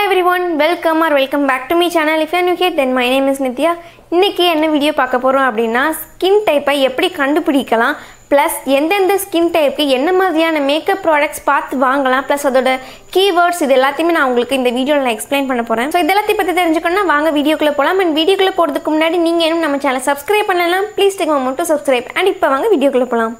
every everyone welcome or welcome back to me channel if you here then my name is Nithya இன்றைக்கி என்ன video பார்க்க போகிறோம் அப்படின்னா skin டைப்பை எப்படி கண்டுபிடிக்கலாம் ப்ளஸ் எந்தெந்த ஸ்கின் டைப்புக்கு என்ன மாதிரியான மேக்கப் ப்ராடக்ட்ஸ் பார்த்து வாங்கலாம் ப்ளஸ் அதோட கீவேர்ட்ஸ் இது எல்லாத்தையுமே நான் உங்களுக்கு இந்த வீடியோவில் நான் எக்ஸ்பிளைன் பண்ண போகிறேன் ஸோ இதெல்லாத்தையும் பற்றி தெரிஞ்சுக்கணும்னா வாங்க வீடியோக்குள்ளே போகலாம் அண்ட் வீடியோக்குள்ளே போகிறதுக்கு முன்னாடி நீங்கள் இன்னும் நம்ம சேனல் சப்ஸ்கிரைப் பண்ணலாம் ப்ளீஸ் டேக் மட்டும் சப்ஸ்கிரைப் அண்ட் இப்போ வாங்க வீடியோக்குள்ளே போகலாம்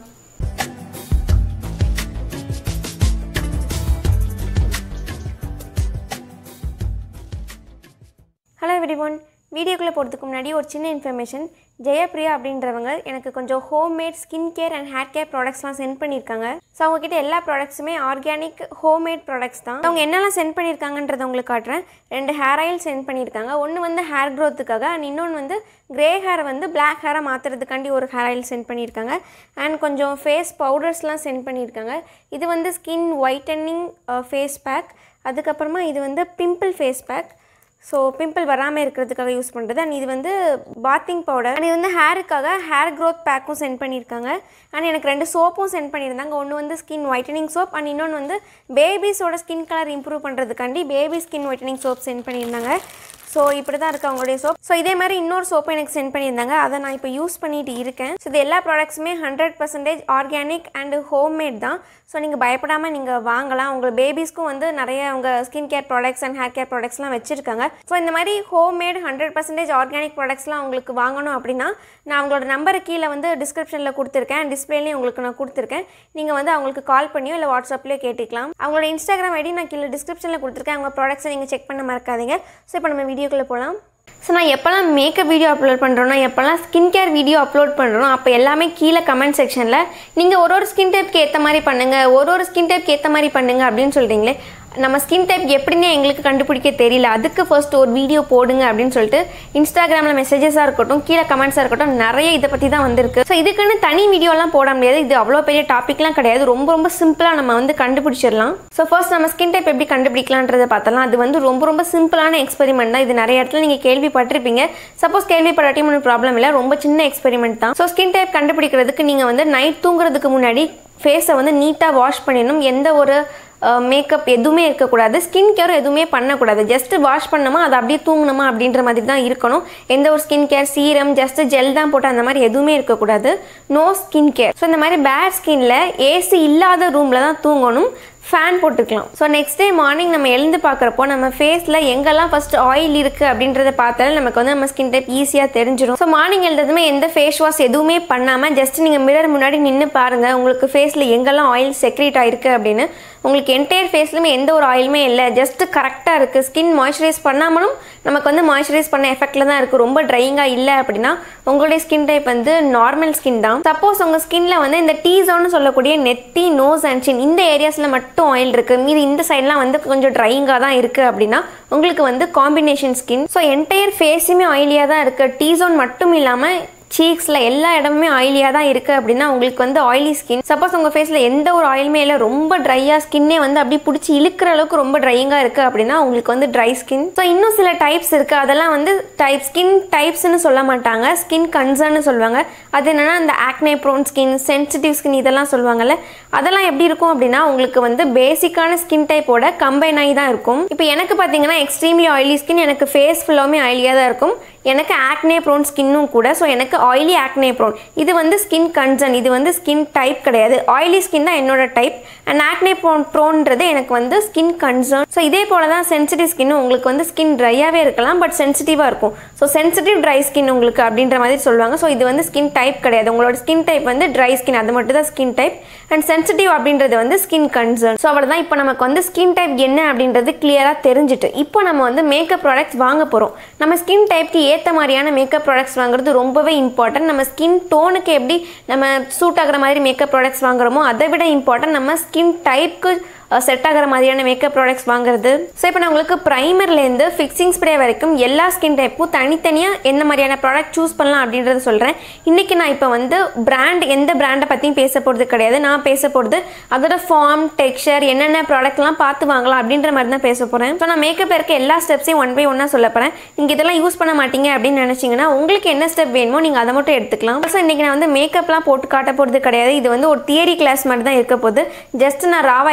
ஹலோ எவ்ரி ஒன் வீடியோக்குள்ளே போகிறதுக்கு முன்னாடி ஒரு சின்ன இன்ஃபர்மேஷன் ஜெயப்ரியா அப்படின்றவங்க எனக்கு கொஞ்சம் homemade skin care and hair care ப்ராடக்ட்ஸ்லாம் சென்ட் பண்ணியிருக்காங்க ஸோ அவங்கக்கிட்ட எல்லா ப்ராடக்ட்ஸுமே ஆர்கானிக் ஹோம்மேட் ப்ராடக்ட்ஸ் தான் அவங்க என்னெல்லாம் சென்ட் பண்ணியிருக்காங்கன்றத உங்களுக்கு காட்டுறேன் ரெண்டு ஹேர் ஆயில் சென்ட் பண்ணியிருக்காங்க ஒன்று வந்து ஹேர் க்ரோத்துக்காக அண்ட் இன்னொன்று வந்து க்ரே ஹேரை வந்து பிளாக் ஹேரை மாற்றுறதுக்காண்டி ஒரு ஹேர் ஆயில் சென்ட் பண்ணியிருக்காங்க அண்ட் கொஞ்சம் ஃபேஸ் பவுடர்ஸ்லாம் சென்ட் பண்ணியிருக்காங்க இது வந்து ஸ்கின் ஒயிட்டனிங் ஃபேஸ் பேக் அதுக்கப்புறமா இது வந்து pimple face pack so pimple வராமல் இருக்கிறதுக்காக யூஸ் பண்ணுறது அண்ட் இது வந்து பாத்திங் பவுடர் அண்ட் இது வந்து ஹேருக்காக ஹேர் க்ரோத் பேக்கும் சென்ட் பண்ணியிருக்காங்க அண்ட் எனக்கு ரெண்டு சோப்பும் சென்ட் பண்ணியிருந்தாங்க ஒன்று வந்து ஸ்கின் ஒயிட்டனிங் சோப் அண்ட் இன்னொன்று வந்து பேபிஸோட ஸ்கின் கலர் இம்ப்ரூவ் பண்ணுறதுக்காண்டி baby skin whitening soap sent பண்ணியிருந்தாங்க ஸோ இப்படி தான் இருக்குது அவங்களுடைய சோப் ஸோ இதே மாதிரி இன்னொரு சோப்பும் எனக்கு சென்ட் பண்ணியிருந்தாங்க அதை நான் இப்போ யூஸ் பண்ணிட்டு இருக்கேன் ஸோ இது எல்லா ப்ராடக்ட்ஸுமே hundred percentage organic and homemade தான் ஸோ நீங்கள் பயப்படாமல் நீங்கள் வாங்கலாம் உங்கள் பேபிஸ்க்கும் வந்து நிறைய அவங்க skin care products and hair care ப்ராடக்ட்ஸ்லாம் வச்சுருக்காங்க ஸோ இந்த மாதிரி ஹோம்மேட் ஹண்ட்ரட் பர்சன்டேஜ் ஆர்கானிக் ப்ராடக்ட்ஸ்லாம் உங்களுக்கு வாங்கணும் அப்படின்னா நான் அவங்களோட நம்பரை கீழே வந்து டிஸ்கிரிப்ஷனில் கொடுத்துருக்கேன் டிஸ்பிளேலையும் உங்களுக்கு நான் கொடுத்துருக்கேன் நீங்கள் வந்து அவங்களுக்கு கால் பண்ணியோ இல்லை வாட்ஸ்அப்லேயோ கேட்டுக்கலாம் அவங்களோட இன்ஸ்டாகிராம் ஐடி நான் கீழே டிஸ்கிரிப்ஷனில் கொடுத்துருக்கேன் அவங்க ப்ராடக்ட்ஸை நீங்கள் செக் பண்ண மறக்காதீங்க ஸோ இப்போ நம்ம வீடியோக்குள்ளே போகலாம் ஸோ நான் எப்போல்லாம் மேக்கப் வீடியோ அப்லோட் பண்ணுறோன்னா எப்போல்லாம் ஸ்கின் கேர் வீடியோ அப்லோட் பண்ணுறோம் அப்போ எல்லாமே கீழே கமெண்ட் செக்ஷனில் நீங்கள் ஒரு ஒரு ஸ்கின் டைப்க்கு ஏற்ற மாதிரி பண்ணுங்கள் ஒரு ஒரு ஸ்கின் டைப்க்கு ஏற்ற மாதிரி பண்ணுங்கள் அப்படின்னு சொல்கிறீங்களே நம்ம ஸ்கின் டைப் எப்படின்னே எங்களுக்கு கண்டுபிடிக்க தெரியல அதுக்கு ஃபர்ஸ்ட் ஒரு வீடியோ போடுங்க அப்படின்னு சொல்லிட்டு இன்ஸ்டாகிராமில் மெசேஜஸாக இருக்கட்டும் கீழே கமெண்ட்ஸாக இருக்கட்டும் நிறைய இதை பற்றி தான் வந்திருக்கு ஸோ இதுக்குன்னு தனி வீடியோலாம் போட முடியாது இது அவ்வளோ பெரிய டாப்பிக்லாம் கிடையாது ரொம்ப ரொம்ப சிம்பிளாக நம்ம வந்து கண்டுபிடிச்சிடலாம் ஸோ ஃபர்ஸ்ட் நம்ம ஸ்கின் டைப் எப்படி கண்டுபிடிக்கலான்றதை பார்த்தலாம் அது வந்து ரொம்ப ரொம்ப சிம்பிளான எக்ஸ்பெரிமெண்ட் தான் இது நிறைய இடத்துல நீங்கள் கேள்விப்பட்டிருப்பீங்க சப்போஸ் கேள்விப்படாட்டியும் ஒன்றும் ப்ராப்ளம் இல்லை ரொம்ப சின்ன எக்ஸ்பெரிமெண்ட் தான் ஸோ ஸ்கின் டைப் கண்டுபிடிக்கிறதுக்கு நீங்கள் வந்து நைட் தூங்குறதுக்கு முன்னாடி ஃபேஸை வந்து நீட்டாக வாஷ் பண்ணிடணும் எந்த ஒரு மேக்கப் எதுவுமே இருக்கக்கூடாது ஸ்கின் கேரும் எதுவுமே பண்ணக்கூடாது ஜஸ்ட் வாஷ் பண்ணோமா அதை அப்படியே தூங்கணுமா அப்படின்ற மாதிரி தான் இருக்கணும் எந்த ஒரு skin care serum just gel தான் போட்டு அந்த மாதிரி எதுவுமே இருக்கக்கூடாது நோ ஸ்கின் கேர் ஸோ இந்த மாதிரி பேட் ஸ்கின்ல ஏசி இல்லாத ரூமில் தான் தூங்கணும் ஃபேன் போட்டுக்கலாம் ஸோ நெக்ஸ்ட் டே மார்னிங் நம்ம எழுந்து பார்க்குறப்போ நம்ம ஃபேஸில் எங்கெல்லாம் ஃபஸ்ட் ஆயில் இருக்குது அப்படின்றத பார்த்தாலும் நமக்கு வந்து நம்ம ஸ்கின் டைப் ஈஸியாக தெரிஞ்சிடும் ஸோ மார்னிங் எழுந்ததுமே எந்த ஃபேஸ் வாஷ் எதுவுமே பண்ணாமல் ஜஸ்ட் நீங்கள் மிரர் முன்னாடி நின்று பாருங்கள் உங்களுக்கு ஃபேஸில் எங்கெல்லாம் ஆயில் செக்ரேட் ஆயிருக்கு அப்படின்னு உங்களுக்கு என்டையர் ஃபேஸ்லையுமே எந்த ஒரு ஆயிலுமே இல்லை ஜஸ்ட் கரெக்டாக இருக்குது ஸ்கின் மாய்ஸ்சரைஸ் பண்ணாமலும் நமக்கு வந்து மாய்ஸ்சரைஸ் பண்ண எஃபெக்டில் தான் இருக்குது ரொம்ப ட்ரையிங்காக இல்லை அப்படின்னா உங்களுடைய ஸ்கின் டைப் வந்து நார்மல் ஸ்கின் தான் சப்போஸ் உங்கள் ஸ்கின்ல வந்து இந்த டீ ஜோன்னு சொல்லக்கூடிய நெத்தி நோஸ் அண்ட் சின் இந்த ஏரியாஸில் மட்டும் ஆயில் இருக்குது மீது இந்த சைட்லாம் வந்து கொஞ்சம் ட்ரையிங்காக தான் இருக்குது அப்படின்னா உங்களுக்கு வந்து காம்பினேஷன் ஸ்கின் ஸோ என்டையர் ஃபேஸுமே ஆயிலியாக தான் இருக்குது டீ ஜோன் மட்டும் இல்லாமல் சீக்ஸில் எல்லா இடமுமே ஆயிலியாக தான் இருக்குது அப்படின்னா உங்களுக்கு வந்து ஆயிலி ஸ்கின் சப்போஸ் உங்கள் ஃபேஸில் எந்த ஒரு ஆயிலுமே இல்லை ரொம்ப ட்ரையாக ஸ்கின்னே வந்து அப்படி பிடிச்சி இழுக்கிற அளவுக்கு ரொம்ப ட்ரையிங்காக இருக்குது அப்படின்னா உங்களுக்கு வந்து ட்ரை ஸ்கின் ஸோ இன்னும் சில டைப்ஸ் இருக்குது அதெல்லாம் வந்து டைப் ஸ்கின் டைப்ஸ்னு சொல்ல மாட்டாங்க ஸ்கின் கன்சர்ன்னு சொல்லுவாங்க அது என்னென்னா இந்த acne prone skin sensitive skin இதெல்லாம் சொல்லுவாங்கல்ல அதெல்லாம் எப்படி இருக்கும் அப்படின்னா உங்களுக்கு வந்து பேசிக்கான ஸ்கின் டைப்போட கம்பைன் ஆகி தான் இருக்கும் இப்போ எனக்கு பார்த்தீங்கன்னா எக்ஸ்ட்ரீம்லி ஆயிலி ஸ்கின் எனக்கு ஃபேஸ் ஃபுல்லாமே ஆயிலியாக தான் இருக்கும் எனக்கு ஆக்னே ப்ரோன் ஸ்கின்னும் கூட ஸோ எனக்கு ஆயிலி ஆக்னே ப்ரோன் இது வந்து ஸ்கின் கன்சர்ன் இது வந்து ஸ்கின் டைப் கிடையாது ஆயிலி ஸ்கின் தான் என்னோட டைப் அண்ட் ஆக்னே ப்ரோன் ப்ரோன்றது எனக்கு வந்து ஸ்கின் கன்சர்ன் ஸோ இதே போல தான் சென்சிட்டிவ் ஸ்கின் உங்களுக்கு வந்து ஸ்கின் ட்ரையாகவே இருக்கலாம் பட் சென்சிட்டிவாக இருக்கும் ஸோ சென்சிட்டிவ் ட்ரை ஸ்கின் உங்களுக்கு அப்படின்ற மாதிரி சொல்லுவாங்க ஸோ இது வந்து ஸ்கின் டைப் கிடையாது உங்களோட ஸ்கின் டைப் வந்து ட்ரை ஸ்கின் அது மட்டும் தான் ஸ்கின் டைப் அண்ட் சென்சிட்டிவ் அப்படின்றது வந்து ஸ்கின் கன்சர்ன் ஸோ அவ்வளோதான் இப்போ நமக்கு வந்து ஸ்கின் டைப் என்ன அப்படின்றது கிளியராக தெரிஞ்சுட்டு இப்போ நம்ம வந்து மேக்கப் ப்ராடக்ட்ஸ் வாங்க போகிறோம் நம்ம ஸ்கின் டைப்க்கு ஏற்ற மாதிரியான மேக்கப் ப்ராடக்ட்ஸ் வாங்குறது ரொம்பவே இம்பார்ட்டன்ட் நம்ம ஸ்கின் டோனுக்கு எப்படி நம்ம சூட் ஆகிற மாதிரி மேக்கப் ப்ராடக்ட்ஸ் வாங்குறோமோ அதை விட இம்பார்ட்டன்ட் நம்ம ஸ்கின் டைப்க்கு செட் ஆகிற மாதிரியான மேக்கப் ப்ராடக்ட்ஸ் வாங்குறது ஸோ இப்போ நான் உங்களுக்கு ப்ரைமர்லேருந்து ஃபிக்ஸிங் ஸ்ப்ரே வரைக்கும் எல்லா ஸ்கின் டைப்பும் தனித்தனியாக எந்த மாதிரியான ப்ராடக்ட் சூஸ் பண்ணலாம் அப்படின்றத சொல்கிறேன் இன்றைக்கி நான் இப்போ வந்து பிராண்ட் எந்த பிராண்டை பற்றியும் பேச போகிறது கிடையாது நான் பேச போகிறது அதோட ஃபார்ம் டெக்ஸ்சர் என்னென்ன ப்ராடக்ட்லாம் பார்த்து வாங்கலாம் அப்படின்ற மாதிரி தான் பேச போகிறேன் ஸோ நான் மேக்கப்பில் இருக்க எல்லா ஸ்டெப்ஸையும் ஒன் பை ஒன்னாக சொல்ல போகிறேன் நீங்கள் இதெல்லாம் யூஸ் பண்ண மாட்டீங்க அப்படின்னு நினச்சிங்கன்னா உங்களுக்கு என்ன ஸ்டெப் வேணுமோ நீங்கள் அதை மட்டும் எடுத்துக்கலாம் ஸோ இன்றைக்கி நான் வந்து மேக்கப்லாம் போட்டு காட்ட போகிறது கிடையாது இது வந்து ஒரு தியரி கிளாஸ் மாதிரி தான் இருக்க போகுது ஜஸ்ட் நான் ராவா எக்ஸ்பிளைன்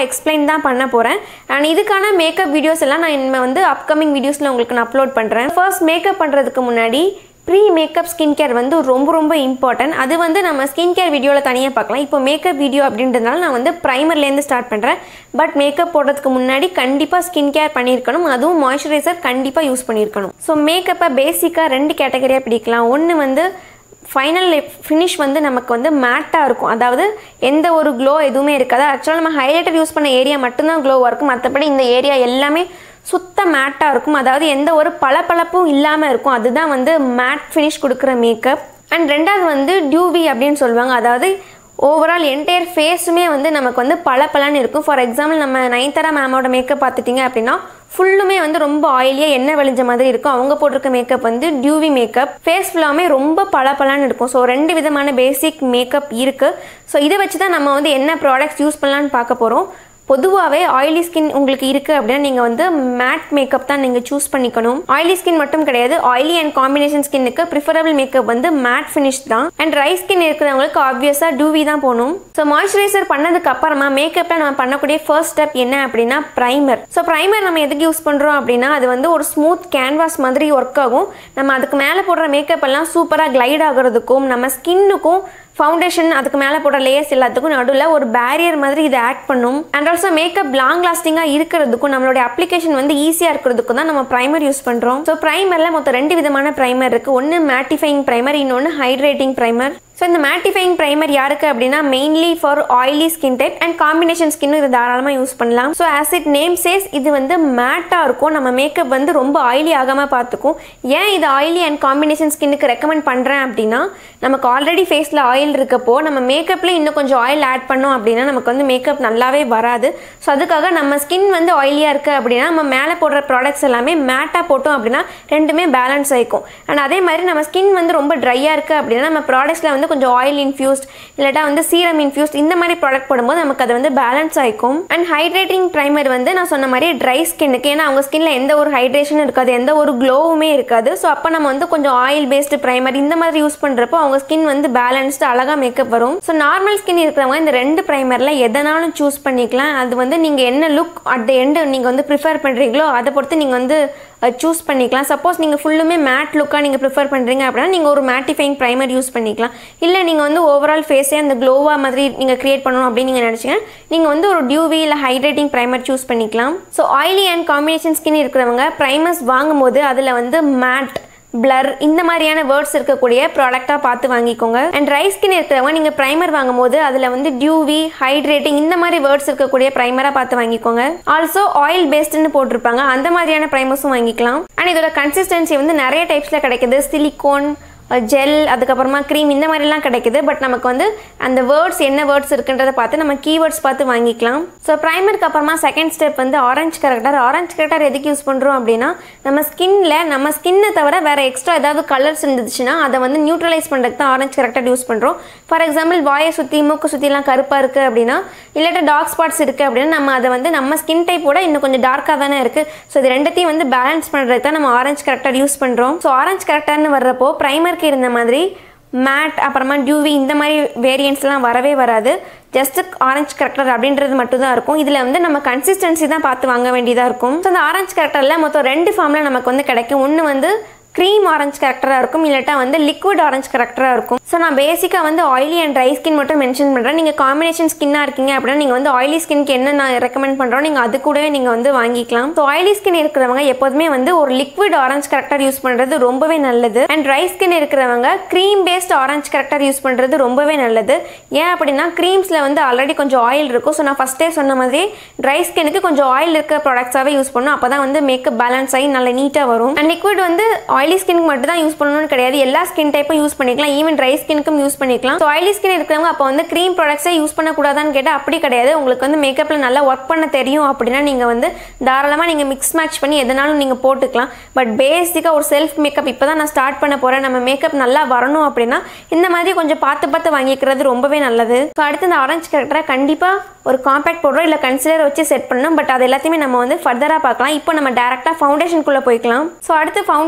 ட்ரீட்மெண்ட் தான் பண்ண போகிறேன் அண்ட் இதுக்கான மேக்கப் வீடியோஸ் எல்லாம் நான் இனிமேல் வந்து அப்கமிங் வீடியோஸில் உங்களுக்கு நான் அப்லோட் பண்ணுறேன் ஃபர்ஸ்ட் மேக்கப் பண்ணுறதுக்கு முன்னாடி ப்ரீ மேக்கப் ஸ்கின் கேர் வந்து ரொம்ப ரொம்ப இம்பார்ட்டன்ட் அது வந்து நம்ம ஸ்கின் கேர் வீடியோவில் தனியாக பார்க்கலாம் இப்போ மேக்கப் வீடியோ அப்படின்றதுனால நான் வந்து ப்ரைமர்லேருந்து ஸ்டார்ட் பண்ணுறேன் பட் மேக்கப் போடுறதுக்கு முன்னாடி கண்டிப்பாக ஸ்கின் கேர் பண்ணியிருக்கணும் அதுவும் மாய்ஸ்சரைசர் கண்டிப்பாக யூஸ் பண்ணியிருக்கணும் ஸோ மேக்கப்பை பேசிக்காக ரெண்டு கேட்டகரியாக பிடிக்கலாம் ஒன்று வந்து ஃபைனல் ஃபினிஷ் வந்து நமக்கு வந்து மேட்டாக இருக்கும் அதாவது எந்த ஒரு க்ளோ எதுவுமே இருக்காது ஆக்சுவலாக நம்ம ஹைலைட்டர் யூஸ் பண்ண ஏரியா மட்டும்தான் க்ளோவாக இருக்கும் மற்றபடி இந்த ஏரியா எல்லாமே சுத்த மேட்டாக இருக்கும் அதாவது எந்த ஒரு பளபளப்பும் இல்லாமல் இருக்கும் அதுதான் வந்து மேட் ஃபினிஷ் கொடுக்குற மேக்கப் அண்ட் ரெண்டாவது வந்து டியூவி அப்படின்னு சொல்லுவாங்க அதாவது ஓவரால் என்டையர் ஃபேஸுமே வந்து நமக்கு வந்து பளபளன்னு இருக்கும் ஃபார் எக்ஸாம்பிள் நம்ம நயன்தாரா மேமோட மேக்கப் பார்த்துட்டிங்க அப்படின்னா ஃபுல்லுமே வந்து ரொம்ப ஆயிலியாக எண்ணெய் வழிஞ்ச மாதிரி இருக்கும் அவங்க போட்டிருக்க மேக்கப் வந்து டியூவி மேக்கப் ஃபேஸ் ஃபுல்லாமே ரொம்ப பளபளன்னு இருக்கும் ஸோ ரெண்டு விதமான பேசிக் மேக்கப் இருக்குது ஸோ இதை வச்சு தான் நம்ம வந்து என்ன ப்ராடக்ட்ஸ் யூஸ் பண்ணலான்னு பார்க்க போகிறோம் பொதுவாகவே ஆயிலி ஸ்கின் உங்களுக்கு இருக்குது அப்படின்னா நீங்கள் வந்து மேட் மேக்கப் தான் நீங்கள் சூஸ் பண்ணிக்கணும் ஆயிலி ஸ்கின் மட்டும் கிடையாது ஆயிலி அண்ட் காம்பினேஷன் ஸ்கின்னுக்கு ப்ரிஃபரபிள் மேக்கப் வந்து மேட் ஃபினிஷ் தான் அண்ட் ட்ரை ஸ்கின் இருக்கிறவங்களுக்கு ஆப்வியஸாக டூவி தான் போகணும் ஸோ மாய்ஸ்சரைசர் பண்ணதுக்கு அப்புறமா மேக்கப்பில் நம்ம பண்ணக்கூடிய ஃபர்ஸ்ட் ஸ்டெப் என்ன அப்படின்னா ப்ரைமர் ஸோ ப்ரைமர் நம்ம எதுக்கு யூஸ் பண்ணுறோம் அப்படின்னா அது வந்து ஒரு ஸ்மூத் கேன்வாஸ் மாதிரி ஒர்க் ஆகும் நம்ம அதுக்கு மேலே போடுற மேக்கப் எல்லாம் சூப்பராக கிளைட் ஆகிறதுக்கும் நம்ம ஸ்கின்னுக்கும் ஃபவுண்டேஷன் அதுக்கு மேலே போடுற லேயர்ஸ் எல்லாத்துக்கும் நடுவில் ஒரு பேரியர் மாதிரி இது ஆக்ட் பண்ணும் அண்ட் ஆல்சோ மேக்கப் லாங் லாஸ்டிங்காக இருக்கிறதுக்கும் நம்மளுடைய அப்ளிகேஷன் வந்து ஈஸியாக இருக்கிறதுக்கும் தான் நம்ம ப்ரைமர் யூஸ் பண்ணுறோம் ஸோ ப்ரைமரில் மொத்தம் ரெண்டு விதமான ப்ரைமர் இருக்குது ஒன்று மேட்டிஃபைங் ப்ரைமர் இன்னொன்று ஹைட்ரேட்டிங் ப்ரைமர் ஸோ இந்த மேட்டிஃபைங் ப்ரைமர் யாருக்கு அப்படின்னா mainly for oily skin type and combination ஸ்கின்னும் இது தாராளமாக யூஸ் பண்ணலாம் so as it name says இது வந்து மேட்டாக இருக்கும் நம்ம மேக்கப் வந்து ரொம்ப ஆயிலி ஆகாமல் பார்த்துக்கும் ஏன் இது ஆயிலி அண்ட் காம்பினேஷன் ஸ்கின்னுக்கு ரெக்கமெண்ட் பண்ணுறேன் அப்படின்னா நமக்கு ஆல்ரெடி ஃபேஸில் ஆயில் இருக்கப்போ நம்ம மேக்கப்பில் இன்னும் கொஞ்சம் ஆயில் ஆட் பண்ணோம் அப்படின்னா நமக்கு வந்து மேக்கப் நல்லாவே வராது ஸோ அதுக்காக நம்ம ஸ்கின் வந்து ஆயிலியாக இருக்குது அப்படின்னா நம்ம மேலே போடுற ப்ராடக்ட்ஸ் எல்லாமே மேட்டாக போட்டோம் அப்படின்னா ரெண்டுமே பேலன்ஸ் ஆகிக்கும் அண்ட் அதே மாதிரி நம்ம ஸ்கின் வந்து ரொம்ப ட்ரையாக இருக்குது அப்படின்னா நம்ம ப்ராடக்ட்ஸில் வந்து கொஞ்சம் ஆயில் இன்ஃபியூஸ்ட் இல்லாட்டா வந்து சீரம் இன்ஃபியூஸ்ட் இந்த மாதிரி ப்ராடக்ட் போடும்போது நமக்கு அது வந்து பேலன்ஸ் ஆகிக்கும் அண்ட் ஹைட்ரேட்டிங் ப்ரைமர் வந்து நான் சொன்ன மாதிரி ட்ரை ஸ்கின்னுக்கு ஏன்னா அவங்க ஸ்கின்ல எந்த ஒரு ஹைட்ரேஷனும் இருக்காது எந்த ஒரு க்ளோவுமே இருக்காது ஸோ அப்போ நம்ம வந்து கொஞ்சம் ஆயில் பேஸ்டு ப்ரைமர் இந்த மாதிரி யூஸ் பண்ணுறப்போ அவங்க ஸ்கின் வந்து பேலன்ஸ்டு அழகாக மேக்கப் வரும் ஸோ நார்மல் ஸ்கின் இருக்கிறவங்க இந்த ரெண்டு ப்ரைமரில் எதனாலும் சூஸ் பண்ணிக்கலாம் அது வந்து நீங்கள் என்ன லுக் அட் த எண்டு நீங்கள் வந்து ப்ரிஃபர் பண்ணுறீங்களோ அதை பொறுத்து நீங்கள் வந்து சூஸ் பண்ணிக்கலாம் சப்போஸ் நீங்கள் ஃபுல்லுமே மேட் லுக்காக நீங்கள் ப்ரிஃபர் பண்ணுறீங்க அப்படின்னா நீங்கள் ஒரு மேட்டிஃபைங் ப்ரைமர் யூஸ் பண்ணிக்கலாம் இல்லை நீங்கள் வந்து ஓவரால் ஃபேஸே அந்த க்ளோவாக மாதிரி நீங்கள் க்ரியேட் பண்ணணும் அப்படின்னு நீங்கள் நினச்சிங்க நீங்கள் வந்து ஒரு டியூவி இல்லை ஹைட்ரேட்டிங் ப்ரைமர் சூஸ் பண்ணிக்கலாம் so oily and combination skin இருக்கிறவங்க ப்ரைமர்ஸ் வாங்கும்போது அதில் வந்து மேட் பிளர் இந்த மாதிரியான வேர்ட்ஸ் இருக்கக்கூடிய ப்ராடக்டாக பார்த்து வாங்கிக்கோங்க அண்ட் ட்ரை ஸ்கின் இருக்கிறவங்க நீங்கள் ப்ரைமர் வாங்கும்போது அதில் வந்து டியூவி ஹைட்ரேட்டிங் இந்த மாதிரி வேர்ட்ஸ் இருக்கக்கூடிய ப்ரைமராக பார்த்து வாங்கிக்கோங்க ஆல்சோ ஆயில் பேஸ்டுன்னு போட்டிருப்பாங்க அந்த மாதிரியான ப்ரைமர்ஸும் வாங்கிக்கலாம் அண்ட் இதோட கன்சிஸ்டன்சி வந்து நிறைய டைப்ஸில் கிடைக்குது சிலிக்கோன் ஜெல் அதுக்கப்புறமா க்ரீம் இந்த மாதிரிலாம் கிடைக்குது பட் நமக்கு வந்து அந்த வேர்ட்ஸ் என்ன வேர்ட்ஸ் இருக்குன்றதை பார்த்து நம்ம கீவேர்ட்ஸ் பார்த்து வாங்கிக்கலாம் ஸோ ப்ரைமருக்கு அப்புறமா செகண்ட் ஸ்டெப் வந்து ஆரஞ்சு கரெக்டர் ஆரஞ்சு கரெக்டர் எதுக்கு யூஸ் பண்ணுறோம் அப்படின்னா நம்ம ஸ்கின்ல நம்ம ஸ்கின்னை தவிர வேறு எக்ஸ்ட்ரா ஏதாவது கலர்ஸ் இருந்துச்சுன்னா அதை வந்து நியூட்ரலைஸ் பண்ணுறதுக்கு தான் ஆரஞ்சு கரெக்டர் யூஸ் பண்ணுறோம் ஃபார் எக்ஸாம்பிள் வாயை சுற்றி மூக்கு சுற்றிலாம் கருப்பாக இருக்குது அப்படின்னா இல்லாட்டா டார்க் ஸ்பாட்ஸ் இருக்குது அப்படின்னா நம்ம அதை வந்து நம்ம ஸ்கின் டைப்போட இன்னும் கொஞ்சம் டார்க்காக தானே இருக்குது ஸோ இது ரெண்டத்தையும் வந்து பேலன்ஸ் பண்ணுறதுக்கு தான் நம்ம ஆரஞ்சு கரெக்டர் யூஸ் பண்ணுறோம் ஸோ ஆரஞ்சு கரெக்டர்னு வர்றப்போ ப்ரைமருக்கு இருந்த மாதிரி மேட் அப்புறமா டியூவி இந்த மாதிரி வேரியன்ட்ஸ்லாம் வரவே வராது ஜஸ்ட் ஆரஞ்சு கரெக்டர் அப்படின்றது மட்டும் தான் இருக்கும் இதில் வந்து நம்ம கன்சிஸ்டன்சி தான் பார்த்து வாங்க வேண்டியதாக இருக்கும் ஸோ அந்த ஆரஞ்சு கரெக்டரில் மொத்தம் ரெண்டு ஃபார்மில் நமக்கு வந்து கிடைக்கும் ஒன்று வந்து க்ரீம் ஆரஞ்சு கரெக்டராக இருக்கும் இல்லாட்டா வந்து லிக்விட் ஆரஞ்சு கரெக்டராக இருக்கும் ஸோ நான் பேசிக்காக வந்து ஆயிலி அண்ட் ட்ரை ஸ்கின் மட்டும் மென்ஷன் பண்ணுறேன் நீங்கள் காம்பினேஷன் ஸ்கின்னாக இருக்கீங்க அப்படின்னா நீங்கள் வந்து ஆயிலி ஸ்கின்க்கு என்ன நான் ரெக்கமெண்ட் பண்ணுறோம் நீங்கள் அது கூடவே நீங்கள் வந்து வாங்கிக்கலாம் ஸோ ஆயிலி ஸ்கின் இருக்கிறவங்க எப்போதுமே வந்து ஒரு லிக்விட் ஆரஞ்சு கரெக்டர் யூஸ் பண்ணுறது ரொம்பவே நல்லது அண்ட் ட்ரை ஸ்கின் இருக்கிறவங்க cream based orange corrector use பண்ணுறது ரொம்பவே நல்லது ஏன் அப்படின்னா க்ரீம்ஸில் வந்து ஆல்ரெடி கொஞ்சம் ஆயில் இருக்கும் ஸோ நான் ஃபஸ்ட்டே சொன்ன மாதிரி ட்ரை ஸ்கின்னுக்கு கொஞ்சம் ஆயில் இருக்க ப்ராடக்ட்ஸாகவே யூஸ் பண்ணணும் அப்போ தான் வந்து மேக்கப் பேலன்ஸ் ஆகி நல்ல நீட்டாக வரும் அண்ட் லிக்விட் வந்து ஆயிலி ஸ்கின்க்கு மட்டும் தான் யூஸ் பண்ணணும்னு கிடையாது எல்லா ஸ்கின் டைப்பும் யூஸ் பண்ணிக்கலாம் ஈவன் ட்ரை ஸ்கின்க்கும் யூஸ் பண்ணிக்கலாம் ஸோ ஆயிலி ஸ்கின் இருக்கிறவங்க அப்போ வந்து க்ரீம் ப்ராடக்ட்ஸே யூஸ் பண்ணக்கூடாதான்னு கேட்டால் அப்படி கிடையாது உங்களுக்கு வந்து மேக்கப்பில் நல்லா ஒர்க் பண்ண தெரியும் அப்படின்னா நீங்கள் வந்து தாராளமாக நீங்கள் மிக்ஸ் மேட்ச் பண்ணி எதனாலும் நீங்கள் போட்டுக்கலாம் பட் பேசிக்காக ஒரு செல்ஃப் மேக்கப் இப்போ தான் நான் ஸ்டார்ட் பண்ண போகிறேன் நம்ம மேக்கப் நல்லா வரணும் அப்படின்னா இந்த மாதிரி கொஞ்சம் பார்த்து பார்த்து வாங்கிக்கிறது ரொம்பவே நல்லது ஸோ அடுத்து இந்த ஆரஞ்சு கரெக்டராக கண்டிப்பாக ஒரு காம்பேக்ட் பவுடர் இல்லை கன்சிலர் வச்சு செட் பண்ணணும் பட் அது எல்லாத்தையுமே நம்ம வந்து ஃபர்தராக பார்க்கலாம் இப்போ நம்ம டேரெக்டாக ஃபவுண்டேஷனுக்குள்ளே போய்க்கலாம் ஸோ அடுத்து ஃபவுண்டேஷன்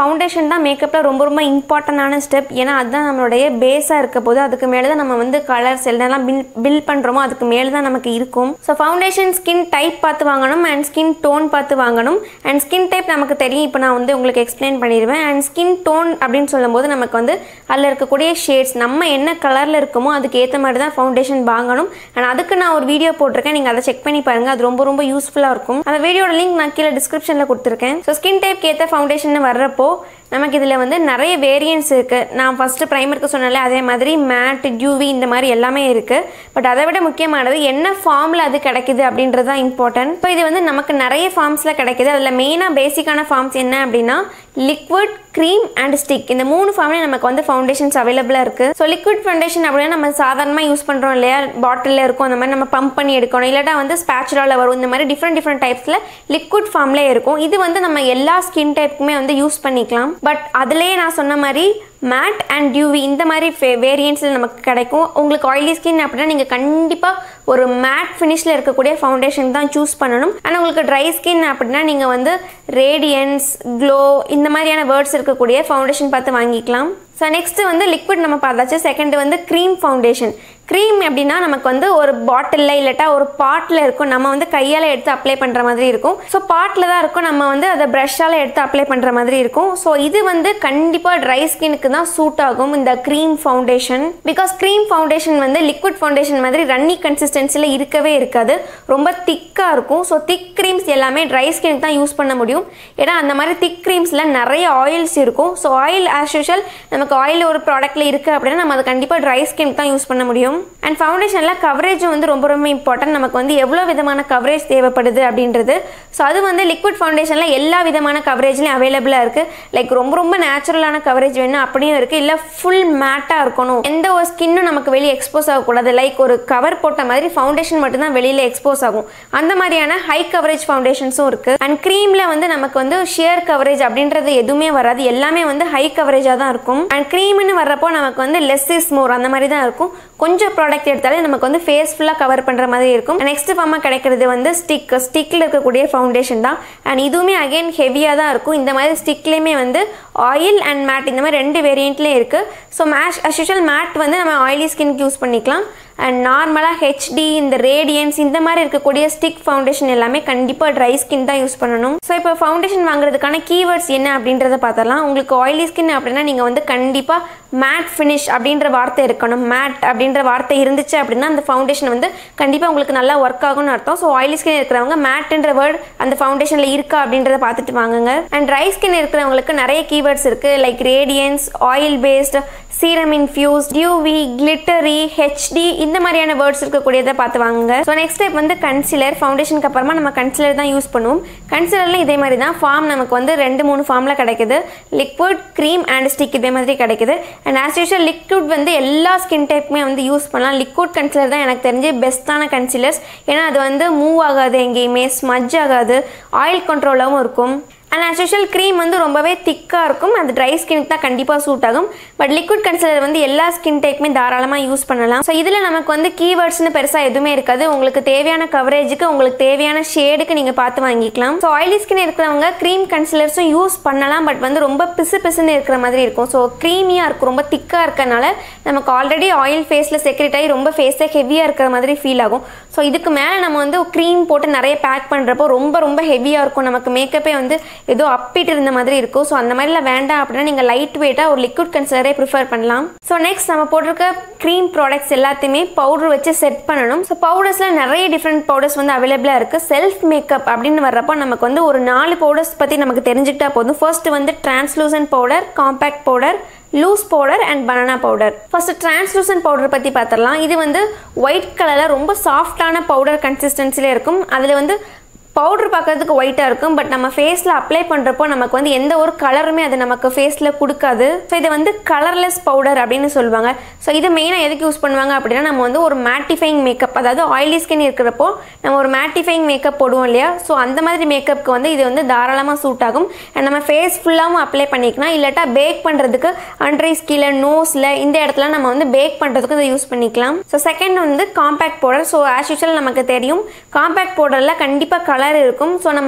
ஃபவுண்டேஷன் தான் மேக்கப்பில் ரொம்ப ரொம்ப இம்பார்ட்டண்டான ஸ்டெப் ஏன்னா அதுதான் நம்மளுடைய பேஸாக இருக்க போது அதுக்கு மேலே தான் நம்ம வந்து கலர்ஸ் எல்லாம் பில் பில் பண்ணுறோமோ அதுக்கு மேலே தான் நமக்கு இருக்கும் ஸோ ஃபவுண்டேஷன் ஸ்கின் டைப் பார்த்து வாங்கணும் அண்ட் ஸ்கின் டோன் பார்த்து வாங்கணும் அண்ட் ஸ்கின் டைப் நமக்கு தெரியும் இப்போ நான் வந்து உங்களுக்கு எக்ஸ்பிளைன் பண்ணிடுவேன் அண்ட் ஸ்கின் டோன் அப்படின்னு சொல்லும்போது நமக்கு வந்து அதில் இருக்கக்கூடிய ஷேட்ஸ் நம்ம என்ன கலரில் இருக்கோமோ அதுக்கு ஏற்ற மாதிரி தான் ஃபவுண்டேஷன் வாங்கணும் அண்ட் அதுக்கு நான் ஒரு வீடியோ போட்டிருக்கேன் நீங்கள் அதை செக் பண்ணி பாருங்கள் அது ரொம்ப ரொம்ப யூஸ்ஃபுல்லாக இருக்கும் அந்த வீடியோட லிங்க் நான் கீழே டிஸ்கிரிப்ஷனில் கொடுத்துருக்கேன் ஸோ ஸ்கின் டைப்க்கு ஏற்ற ஃபவுண்டேஷன் வர்றப்போ நமக்கு இதில் வந்து நிறைய வேரியன்ட்ஸ் இருக்குது நான் ஃபஸ்ட்டு ப்ரைமருக்கு சொன்னாலே அதே மாதிரி மேட் டியூவி இந்த மாதிரி எல்லாமே இருக்குது பட் அதை விட முக்கியமானது என்ன ஃபார்மில் அது கிடைக்குது அப்படின்றது தான் இம்பார்ட்டன்ட் இப்போ இது வந்து நமக்கு நிறைய ஃபார்ம்ஸில் கிடைக்குது அதில் மெயினாக பேசிக்கான ஃபார்ம்ஸ் என்ன அப்படின்னா லிக்விட் க்ரீம் அண்ட் ஸ்டிக் இந்த மூணு ஃபார்ம்லேயும் நமக்கு வந்து ஃபவுண்டேஷன்ஸ் அவைலபிளாக இருக்குது ஸோ லிக்விட் ஃபவுண்டேஷன் அப்படின்னா நம்ம சாதாரணமாக யூஸ் பண்ணுறோம் இல்லையா பாட்டிலில் இருக்கும் அந்த மாதிரி நம்ம பம்ப் பண்ணி எடுக்கணும் இல்லாட்டா வந்து ஸ்பேச்சுலாவில் வரும் இந்த மாதிரி டிஃப்ரெண்ட் டிஃப்ரெண்ட் டைப்ஸில் லிக்விட் ஃபார்ம்லேயே இருக்கும் இது வந்து நம்ம எல்லா ஸ்கின் டைப்புக்குமே வந்து யூஸ் பண்ணிக்கலாம் பட் அதுலேயே நான் சொன்ன மாதிரி மேட் அண்ட் டியூவி இந்த மாதிரி வேரியன்ட்ஸில் நமக்கு கிடைக்கும் உங்களுக்கு ஆயிலி ஸ்கின் அப்படின்னா நீங்கள் கண்டிப்பாக ஒரு மேட் ஃபினிஷில் இருக்கக்கூடிய ஃபவுண்டேஷன் தான் சூஸ் பண்ணணும் ஆனால் உங்களுக்கு ட்ரை ஸ்கின் அப்படின்னா நீங்கள் வந்து ரேடியன்ஸ் க்ளோ இந்த மாதிரியான வேர்ட்ஸ் இருக்கக்கூடிய ஃபவுண்டேஷன் பார்த்து வாங்கிக்கலாம் ஸோ நெக்ஸ்ட்டு வந்து லிக்விட் நம்ம பார்த்தாச்சு செகண்ட் வந்து க்ரீம் ஃபவுண்டேஷன் க்ரீம் எப்படின்னா நமக்கு வந்து ஒரு பாட்டிலில் இல்லாட்டா ஒரு பாட்டில் இருக்கும் நம்ம வந்து கையால் எடுத்து அப்ளை பண்ணுற மாதிரி இருக்கும் ஸோ பாட்டில் தான் இருக்கும் நம்ம வந்து அதை ப்ரஷ்ஷால் எடுத்து அப்ளை பண்ணுற மாதிரி இருக்கும் ஸோ இது வந்து கண்டிப்பாக ட்ரை ஸ்கின்னுக்கு தான் சூட் ஆகும் இந்த cream foundation because cream foundation வந்து லிக்விட் ஃபவுண்டேஷன் மாதிரி ரன்னி கன்சிஸ்டன்சியில் இருக்கவே இருக்காது ரொம்ப திக்காக இருக்கும் ஸோ திக் க்ரீம்ஸ் எல்லாமே ட்ரை ஸ்கின்னுக்கு தான் யூஸ் பண்ண முடியும் ஏன்னா அந்த மாதிரி திக் க்ரீம்ஸில் நிறைய ஆயில்ஸ் இருக்கும் ஸோ ஆயில் ஆஸ் யூஷுவல் நமக்கு ஆயில் ஒரு ப்ராடக்ட்டில் இருக்குது அப்படின்னா நம்ம அதை கண்டிப்பாக ட்ரை ஸ்கின்க்கு தான் யூஸ் பண்ண முடியும் அண்ட் ஃபவுண்டேஷனில் கவரேஜும் வந்து ரொம்ப ரொம்ப இம்பார்ட்டன்ட் நமக்கு வந்து எவ்வளோ விதமான கவரேஜ் தேவைப்படுது அப்படின்றது ஸோ அது வந்து லிக்விட் ஃபவுண்டேஷனில் எல்லா விதமான கவரேஜ்லையும் அவைலபிளாக இருக்குது லைக் ரொம்ப ரொம்ப நேச்சுரலான கவரேஜ் வேணும் அப்படியும் இருக்குது இல்லை ஃபுல் மேட்டாக இருக்கணும் எந்த ஒரு ஸ்கின்னும் நமக்கு வெளியே எக்ஸ்போஸ் ஆகக்கூடாது லைக் ஒரு கவர் போட்ட மாதிரி ஃபவுண்டேஷன் மட்டும்தான் வெளியில் எக்ஸ்போஸ் ஆகும் அந்த மாதிரியான ஹை கவரேஜ் ஃபவுண்டேஷன்ஸும் இருக்குது அண்ட் க்ரீமில் வந்து நமக்கு வந்து ஷியர் கவரேஜ் அப்படின்றது எதுவுமே வராது எல்லாமே வந்து ஹை கவரேஜாக தான் இருக்கும் அண்ட் க்ரீம்னு வர்றப்போ நமக்கு வந்து லெஸ் இஸ் மோர் அந்த மாதிரி தான் இருக்கும் கொஞ்சம் ப்ராடக்ட் எடுத்தாலே நமக்கு வந்து ஃபேஸ் ஃபுல்லாக கவர் பண்ணுற மாதிரி இருக்கும் நெக்ஸ்ட் ஃபார்மாக கிடைக்கிறது வந்து ஸ்டிக் ஸ்டிக்கில் இருக்கக்கூடிய ஃபவுண்டேஷன் தான் அண்ட் இதுவுமே அகைன் ஹெவியாக தான் இருக்கும் இந்த மாதிரி ஸ்டிக்லேயுமே வந்து ஆயில் அண்ட் மேட் இந்த மாதிரி ரெண்டு வேரியண்ட்லேயும் இருக்குது so mesh as usual matte வந்து நம்ம ஆயிலி ஸ்கின்க்கு யூஸ் பண்ணிக்கலாம் அண்ட் நார்மலாக ஹெச்டி இந்த ரேடியன்ஸ் இந்த மாதிரி இருக்கக்கூடிய ஸ்டிக் ஃபவுண்டேஷன் எல்லாமே கண்டிப்பாக ட்ரை ஸ்கின் தான் யூஸ் பண்ணணும் ஸோ இப்போ ஃபவுண்டேஷன் வாங்குறதுக்கான கீவேர்ட்ஸ் என்ன அப்படின்றத பார்த்தலாம் உங்களுக்கு ஆயிலி ஸ்கின் அப்படின்னா நீங்கள் வந்து கண்டிப்பாக மேட் ஃபினிஷ் அப்படின்ற வார்த்தை இருக்கணும் மேட் அப்படின்ற வார்த்தை இருந்துச்சு அப்படின்னா அந்த ஃபவுண்டேஷன் வந்து கண்டிப்பாக உங்களுக்கு நல்லா ஒர்க் ஆகும்னு அர்த்தம் ஸோ ஆயிலி ஸ்கின் இருக்கிறவங்க மேட்ன்ற வேர்ட் அந்த ஃபவுண்டேஷனில் இருக்கா அப்படின்றத பார்த்துட்டு வாங்குங்க அண்ட் ட்ரை ஸ்கின் இருக்கிறவங்களுக்கு நிறைய கீவேர்ட்ஸ் இருக்குது like radiance oil based serum infuse dewy glittery HD இந்த மாதிரியான வேர்ட்ஸ் இருக்கக்கூடியதை பார்த்து வாங்குங்க ஸோ நெக்ஸ்ட் ஸ்டெப் வந்து கன்சிலர் ஃபவுண்டேஷனுக்கு அப்புறமா நம்ம கன்சிலர் தான் யூஸ் பண்ணுவோம் கன்சிலரில் இதே மாதிரி தான் ஃபார்ம் நமக்கு வந்து ரெண்டு மூணு ஃபார்மில் கிடைக்குது லிக்விட் க்ரீம் அண்ட் ஸ்டிக் இதே மாதிரி கிடைக்குது அண்ட் ஆஸ் யூஷுவல் லிக்விட் வந்து எல்லா ஸ்கின் டைப்புமே வந்து யூஸ் பண்ணலாம் லிக்விட் கன்சிலர் தான் எனக்கு தெரிஞ்சு பெஸ்ட்டான கன்சிலர்ஸ் ஏன்னா அது வந்து மூவ் ஆகாது எங்கேயுமே ஸ்மஜ் ஆகாது ஆயில் கண்ட்ரோலாகவும் இருக்கும் அண்ட் ஆஸ் யூஷுவல் க்ரீம் வந்து ரொம்பவே திக்காக இருக்கும் அது ட்ரை ஸ்கின்க்கு தான் கண்டிப்பாக சூட் ஆகும் பட் லிக்விட் கன்சிலர் வந்து எல்லா ஸ்கின் டைப்புமே தாராளமாக யூஸ் பண்ணலாம் ஸோ இதில் நமக்கு வந்து கீவேர்ட்ஸ்னு பெருசாக எதுவுமே இருக்காது உங்களுக்கு தேவையான கவரேஜுக்கு உங்களுக்கு தேவையான ஷேடுக்கு நீங்கள் பார்த்து வாங்கிக்கலாம் ஸோ ஆயிலி ஸ்கின் இருக்கிறவங்க க்ரீம் கன்சிலர்ஸும் யூஸ் பண்ணலாம் பட் வந்து ரொம்ப பிசு பிசுன்னு இருக்கிற மாதிரி இருக்கும் ஸோ க்ரீமியாக இருக்கும் ரொம்ப திக்காக இருக்கறனால நமக்கு ஆல்ரெடி ஆயில் ஃபேஸில் செக்ரெட் ஆகி ரொம்ப ஃபேஸே ஹெவியாக இருக்கிற மாதிரி ஃபீல் ஆகும் ஸோ இதுக்கு மேலே நம்ம வந்து க்ரீம் போட்டு நிறைய பேக் பண்ணுறப்போ ரொம்ப ரொம்ப ஹெவியாக இருக்கும் நமக்கு மேக்கப்பே வந்து ஏதோ அப்பிட்டு இருந்த மாதிரி இருக்கும் ஸோ அந்த மாதிரிலாம் வேண்டாம் அப்படின்னா நீங்கள் லைட் வெயிட்டாக ஒரு லிக்விட் கன்சிலரே ப்ரிஃபர் பண்ணலாம் ஸோ நெக்ஸ்ட் நம்ம போட்டிருக்க க்ரீம் ப்ராடக்ட்ஸ் எல்லாத்தையுமே பவுடர் வச்சு செட் பண்ணணும் ஸோ பவுடர்ஸில் நிறைய டிஃப்ரெண்ட் பவுடர்ஸ் வந்து அவைலபிளாக இருக்குது செல்ஃப் மேக்கப் அப்படின்னு வர்றப்போ நமக்கு வந்து ஒரு நாலு பவுடர்ஸ் பற்றி நமக்கு தெரிஞ்சுக்கிட்டா போதும் ஃபர்ஸ்ட் வந்து translucent powder compact powder loose powder and banana powder first translucent powder பற்றி பார்த்துடலாம் இது வந்து ஒயிட் கலரில் ரொம்ப சாஃப்டான பவுடர் கன்சிஸ்டன்சிலே இருக்கும் அதில் வந்து பவுடர் பார்க்கறதுக்கு ஒயிட்டாக இருக்கும் பட் நம்ம ஃபேஸில் அப்ளை பண்ணுறப்போ நமக்கு வந்து எந்த ஒரு கலருமே அது நமக்கு ஃபேஸில் கொடுக்காது ஸோ இதை வந்து கலர்லெஸ் பவுடர் அப்படின்னு சொல்லுவாங்க ஸோ இதை மெயினாக எதுக்கு யூஸ் பண்ணுவாங்க அப்படின்னா நம்ம வந்து ஒரு மேட்டிஃபைங் மேக்கப் அதாவது ஆயிலி ஸ்கின் இருக்கிறப்போ நம்ம ஒரு மேட்டிஃபைங் மேக்கப் போடுவோம் இல்லையா ஸோ அந்த மாதிரி மேக்கப்புக்கு வந்து இது வந்து தாராளமாக சூட் ஆகும் அண்ட் நம்ம ஃபேஸ் ஃபுல்லாகவும் அப்ளை பண்ணிக்கலாம் இல்லாட்டா பேக் பண்ணுறதுக்கு அண்ட்ரைஸ் கீழே நோஸில் இந்த இடத்துல நம்ம வந்து பேக் பண்ணுறதுக்கு இதை யூஸ் பண்ணிக்கலாம் ஸோ செகண்ட் வந்து compact powder so as usual நமக்கு தெரியும் காம்பேக்ட் பவுடரில் கண்டிப்பாக கலர் இருக்கும் ஸோ நம்ம